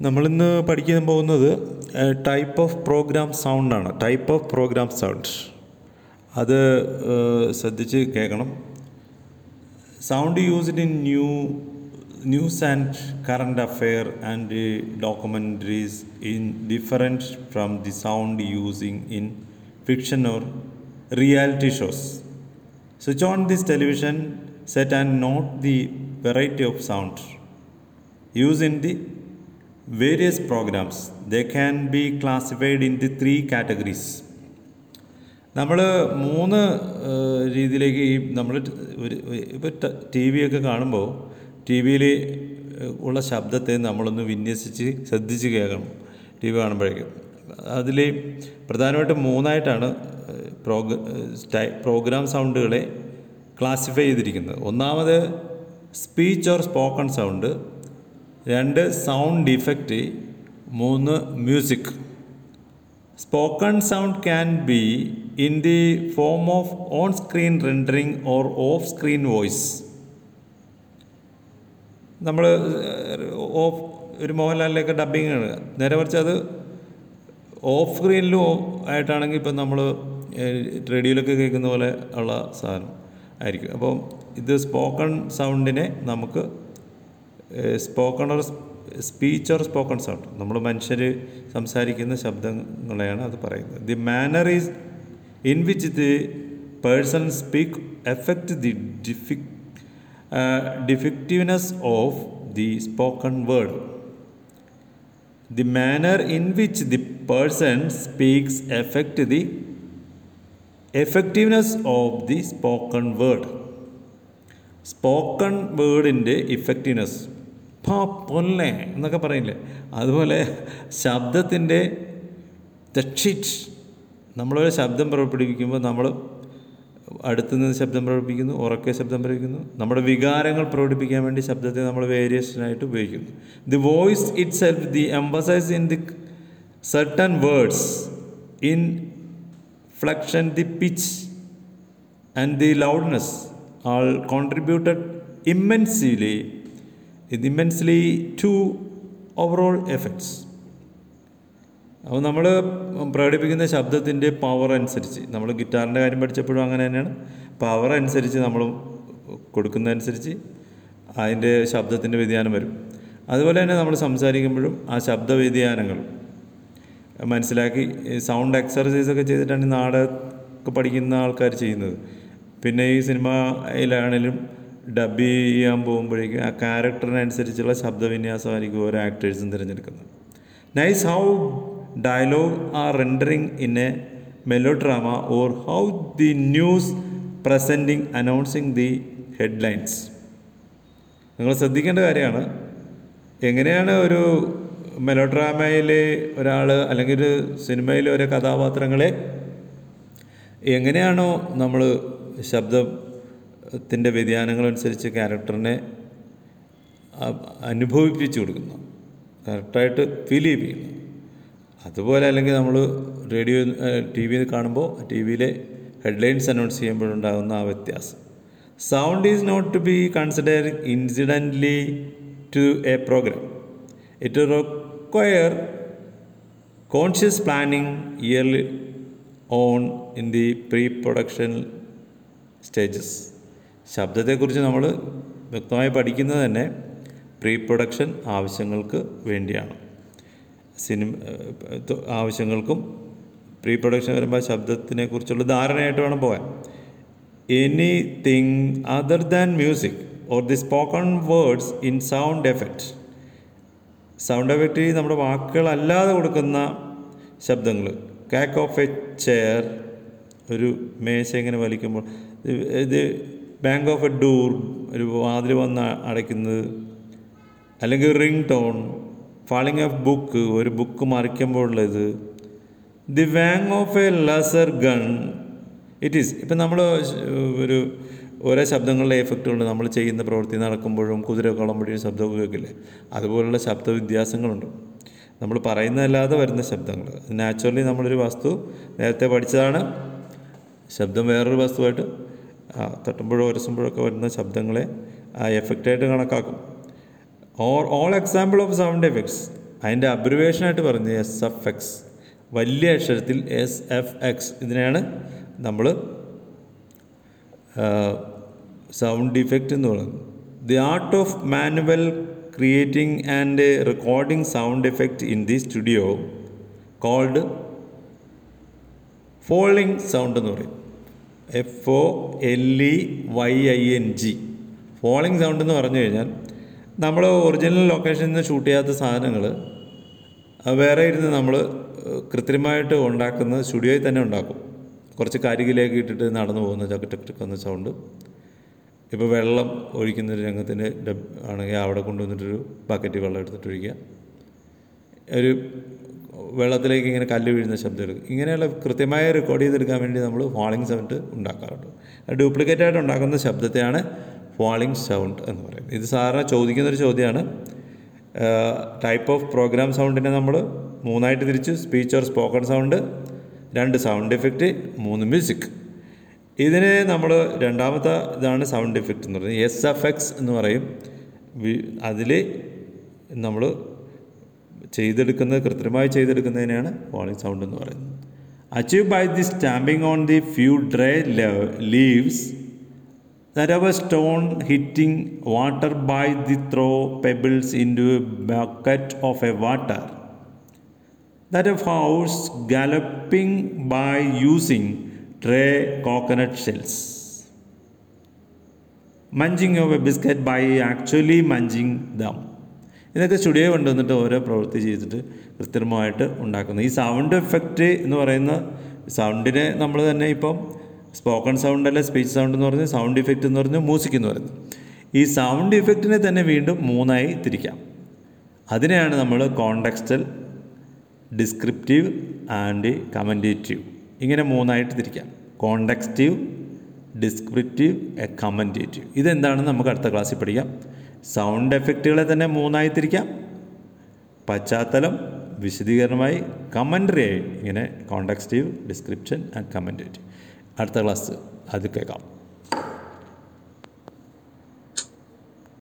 നമ്മളിന്ന് പഠിക്കാൻ പോകുന്നത് ടൈപ്പ് ഓഫ് പ്രോഗ്രാം സൗണ്ടാണ് ടൈപ്പ് ഓഫ് പ്രോഗ്രാം സൗണ്ട് അത് ഏഹ്, ശ്രദ്ധിച്ച് കേൾക്കണം sound used in new news and current affair and documentaries in different from the sound using in fiction or reality shows switch on this television set and note the variety of sound used in the various programs. They can be classified into three categories. നമ്മൾ മൂന്ന് ഏഹ്, രീതിയിലേക്ക് ഈ നമ്മൾ ഒരു ഇപ്പോൾ T V ഒക്കെ കാണുമ്പോൾ T വിയിൽ ഉള്ള ശബ്ദത്തെ നമ്മളൊന്ന് വിന്യസിച്ച് ശ്രദ്ധിച്ച് കേൾക്കണം ടി വി കാണുമ്പോഴേക്കും അതിൽ പ്രധാനമായിട്ടും മൂന്നായിട്ടാണ് ഏഹ്, പ്രോഗ ഏഹ്, സ്റ്റൈ പ്രോഗ്രാം സൗണ്ടുകളെ ക്ലാസിഫൈ ചെയ്തിരിക്കുന്നത് ഒന്നാമത് സ്പീച്ച് ഓർ സ്പോക്കൺ സൗണ്ട് രണ്ട് സൗണ്ട് ഇഫക്റ്റ് മൂന്ന് music spoken sound can be in the form of on screen rendering or off screen voice നമ്മൾ ഓഫ് ഒരു മോഹൻലാലിലേക്ക് ഡബിങ് ആണ് നേരെ മറിച്ച് അത് ഓഫ് സ്ക്രീനിലും ആയിട്ടാണെങ്കിൽ ഇപ്പം നമ്മൾ റേഡിയോയിലൊക്കെ കേൾക്കുന്ന പോലെ ഉള്ള സാധനം ആയിരിക്കും അപ്പം ഇത് സ്പോക്കൺ സൗണ്ടിനെ നമുക്ക് spoken or speech or spoken sound നമ്മൾ മനുഷ്യർ സംസാരിക്കുന്ന ശബ്ദങ്ങളെയാണ് അത് പറയുന്നത് the manner is in which the person speak effect the ഡിഫിക് defectiveness of the spoken word the manner in which the person speaks effect the effectiveness of the spoken word spoken വേർഡിൻ്റെ effectiveness പാ പൊന്നെ എന്നൊക്കെ പറയില്ലേ അതുപോലെ ശബ്ദത്തിൻ്റെ ദക്ഷിറ്റ് നമ്മളൊരു ശബ്ദം പുറപ്പെടുവിക്കുമ്പോൾ നമ്മൾ അടുത്തു നിന്ന് ശബ്ദം പ്രകടിപ്പിക്കുന്നു ഉറക്കെ ശബ്ദം പ്രകടിപ്പിക്കുന്നു നമ്മുടെ വികാരങ്ങൾ പ്രകടിപ്പിക്കാൻ വേണ്ടി ശബ്ദത്തെ നമ്മൾ വേരിയേഷനായിട്ട് ഉപയോഗിക്കുന്നു the voice itself the emphasizes in the certain words inflection the pitch and the loudness all contributed immensely immensely to overall effects അപ്പോൾ നമ്മൾ പ്രകടിപ്പിക്കുന്ന ശബ്ദത്തിൻ്റെ പവർ അനുസരിച്ച് നമ്മൾ ഗിറ്റാറിൻ്റെ കാര്യം പഠിച്ചപ്പോഴും അങ്ങനെ തന്നെയാണ് പവർ അനുസരിച്ച് നമ്മൾ കൊടുക്കുന്നതനുസരിച്ച് അതിൻ്റെ ശബ്ദത്തിൻ്റെ വ്യതിയാനം വരും അതുപോലെ തന്നെ നമ്മൾ സംസാരിക്കുമ്പോഴും ആ ശബ്ദ വ്യതിയാനങ്ങൾ മനസ്സിലാക്കി സൗണ്ട് എക്സർസൈസ് ഒക്കെ ചെയ്തിട്ടാണ് ഈ നാടകമൊക്കെ പഠിക്കുന്ന ആൾക്കാർ ചെയ്യുന്നത് പിന്നെ ഈ സിനിമയിലാണെങ്കിലും ഡബ് ചെയ്യാൻ പോകുമ്പോഴേക്കും ആ ക്യാരക്ടറിനനുസരിച്ചുള്ള ശബ്ദവിന്യാസമായിരിക്കും ഓരോ ആക്ടേഴ്സും തിരഞ്ഞെടുക്കുന്നത് nice how dialogue are rendering in a melodrama or how the news presenting announcing the headlines നിങ്ങൾ ശ്രദ്ധിക്കേണ്ട കാര്യമാണ് എങ്ങനെയാണ് ഒരു മെലോ ഡ്രാമയിലെ ഒരാൾ അല്ലെങ്കിൽ ഒരു സിനിമയിലെ ഓരോ കഥാപാത്രങ്ങളെ എങ്ങനെയാണോ നമ്മൾ ശബ്ദത്തിൻ്റെ വ്യതിയാനങ്ങളനുസരിച്ച് ക്യാരക്ടറിനെ അ- അനുഭവിപ്പിച്ചു കൊടുക്കുന്നു കറക്റ്റായിട്ട് ഫീൽ ചെയ്യിപ്പിക്കുന്നു അതുപോലെ അല്ലെങ്കിൽ നമ്മൾ റേഡിയോ ടി വിയിൽ കാണുമ്പോൾ ടി വിയിലെ ഹെഡ്ലൈൻസ് അനൗൺസ് ചെയ്യുമ്പോഴുണ്ടാകുന്ന ആ വ്യത്യാസം sound is not to be consider incidentally to a programme it require conscious planning early on in the pre production stages ശബ്ദത്തെക്കുറിച്ച് നമ്മൾ വ്യക്തമായി പഠിക്കുന്നത് തന്നെ പ്രീ പ്രൊഡക്ഷൻ ആവശ്യങ്ങൾക്ക് വേണ്ടിയാണ് സിനിമ ഏഹ്, ആവശ്യങ്ങൾക്കും പ്രീ പ്രൊഡക്ഷൻ വരുമ്പോൾ ശബ്ദത്തിനെ കുറിച്ചുള്ള ധാരണയായിട്ട് വേണം പോകാൻ anything other than music or the spoken words in sound effect sound effect നമ്മുടെ വാക്കുകളല്ലാതെ കൊടുക്കുന്ന ശബ്ദങ്ങൾ കാക്ക് ഓഫ് എ ചെയർ ഒരു മേശ ഇങ്ങനെ വലിക്കുമ്പോൾ ഇത് ഇത് ബാങ്ക് ഓഫ് എ ഡോർ ഒരു വാതിൽ വന്ന് അടയ്ക്കുന്നത് അല്ലെങ്കിൽ ring tone falling off book ഒരു ബുക്ക് മറിക്കുമ്പോഴുള്ളത് the whang of a laser gun it is ഇപ്പം നമ്മൾ ഒരു ഓരോ ശബ്ദങ്ങളുടെ എഫക്റ്റുണ്ട് നമ്മൾ ചെയ്യുന്ന പ്രവൃത്തി നടക്കുമ്പോഴും കുതിര കുളമ്പടിയും ശബ്ദമൊക്കെ കേൾക്കില്ലേ അതുപോലുള്ള ശബ്ദ വ്യത്യാസങ്ങളുണ്ട് നമ്മൾ പറയുന്നതല്ലാതെ വരുന്ന ശബ്ദങ്ങൾ നാച്ചുറലി നമ്മളൊരു വസ്തു നേരത്തെ പഠിച്ചതാണ് ശബ്ദം വേറൊരു വസ്തുവായിട്ട് ആ, തട്ടുമ്പോഴോ ഉരസുമ്പോഴൊക്കെ വരുന്ന ശബ്ദങ്ങളെ ആ എഫക്റ്റായിട്ട് കണക്കാക്കും or all example of sound effects അതിൻ്റെ അബ്രിവേഷനായിട്ട് പറഞ്ഞ് എസ് എഫ് എക്സ് വലിയ അക്ഷരത്തിൽ എസ് എഫ് എക്സ് ഇതിനെയാണ് നമ്മൾ സൗണ്ട് ഡിഫക്റ്റ് എന്ന് പറയുന്നത് the art of manual creating and recording sound effect in the studio called foleying sound എന്ന് പറയും F O L E Y I N G foleying sound എന്ന് പറഞ്ഞു കഴിഞ്ഞാൽ നമ്മൾ ഒറിജിനൽ ലൊക്കേഷനിൽ നിന്ന് ഷൂട്ട് ചെയ്യാത്ത സാധനങ്ങൾ വേറെ ഇരുന്ന് നമ്മൾ കൃത്രിമമായിട്ട് ഉണ്ടാക്കുന്ന സ്റ്റുഡിയോയിൽ തന്നെ ഉണ്ടാക്കും കുറച്ച് കരികിലേക്ക് ഇട്ടിട്ട് നടന്നു പോകുന്ന ചക്ക് ടക്ക് ടക്ക് എന്ന സൗണ്ട് ഇപ്പോൾ വെള്ളം ഒഴിക്കുന്ന ഒരു രംഗത്തിൻ്റെ ഡബ് ആണെങ്കിൽ അവിടെ കൊണ്ടുവന്നിട്ടൊരു ബക്കറ്റ് വെള്ളം എടുത്തിട്ട് ഒഴിക്കുക ഒരു വെള്ളത്തിലേക്ക് ഇങ്ങനെ കല്ല് വീഴുന്ന ശബ്ദം എടുക്കും ഇങ്ങനെയുള്ള കൃത്യമായി റെക്കോർഡ് ചെയ്തെടുക്കാൻ വേണ്ടി നമ്മൾ ഫാളിംഗ് സൗണ്ട് ഉണ്ടാക്കാറുണ്ട് ഡ്യൂപ്ലിക്കേറ്റ് ആയിട്ട് ഉണ്ടാക്കുന്ന ശബ്ദത്തെയാണ് ഫാളിംഗ് സൗണ്ട് എന്ന് പറയുന്നത് ഇത് സാധാരണ ചോദിക്കുന്നൊരു ചോദ്യമാണ് ടൈപ്പ് ഓഫ് പ്രോഗ്രാം സൗണ്ടിനെ നമ്മൾ മൂന്നായിട്ട് തിരിച്ചു സ്പീച്ച് ഓർ സ്പോക്കൺ സൗണ്ട് രണ്ട് സൗണ്ട് എഫക്റ്റ് മൂന്ന് മ്യൂസിക് ഇതിന് നമ്മൾ രണ്ടാമത്തെ ഇതാണ് സൗണ്ട് എഫക്റ്റ് എന്ന് പറയുന്നത് എസ് എഫ് എക്സ് എന്ന് പറയും അതിൽ നമ്മൾ ചെയ്തെടുക്കുന്നത് കൃത്രിമമായി ചെയ്തെടുക്കുന്നതിനെയാണ് ഫോളിംഗ് സൗണ്ട് എന്ന് പറയുന്നത് achieve by the stamping on the few dry leaves that of a stone hitting water by the throw pebbles into a bucket of a water. That of horse galloping by using dry coconut shells. Munching of a biscuit by actually munching them. ഇതൊക്കെ studio കൊണ്ടുവന്നിട്ട് ഓരോ പ്രവൃത്തി ചെയ്തിട്ട് കൃത്രിമമായിട്ട് ഉണ്ടാക്കുന്നത് ഈ sound effect എന്ന് പറയുന്ന സൗണ്ടിനെ നമ്മൾ തന്നെ ഇപ്പം സ്പോക്കൺ സൗണ്ട് അല്ല സ്പീച്ച് സൗണ്ട് എന്ന് പറഞ്ഞ് സൗണ്ട് ഇഫക്റ്റ് എന്ന് പറഞ്ഞ് മ്യൂസിക് എന്ന് പറയുന്നത് ഈ സൗണ്ട് ഇഫക്റ്റിനെ തന്നെ വീണ്ടും മൂന്നായി തിരിക്കാം അതിനെയാണ് നമ്മൾ കോണ്ടെക്സ്റ്റൽ ഡിസ്ക്രിപ്റ്റീവ് ആൻഡ് കമൻറ്റേറ്റീവ് ഇങ്ങനെ മൂന്നായിട്ട് തിരിക്കാം കോണ്ടെക്സ്റ്റീവ് ഡിസ്ക്രിപ്റ്റീവ് കമൻറ്റേറ്റീവ് ഇതെന്താണെന്ന് നമുക്ക് അടുത്ത ക്ലാസ്സിൽ പഠിക്കാം സൗണ്ട് എഫക്റ്റുകളെ തന്നെ മൂന്നായി തിരിക്കാം പശ്ചാത്തലം വിശദീകരണമായി കമൻ്ററി ആയി ഇങ്ങനെ കോണ്ടെക്സ്റ്റീവ് ഡിസ്ക്രിപ്ഷൻ ആൻഡ് കമൻറ്റേറ്റീവ് അടുത്ത ക്ലാസ് അത് കേൾക്കാം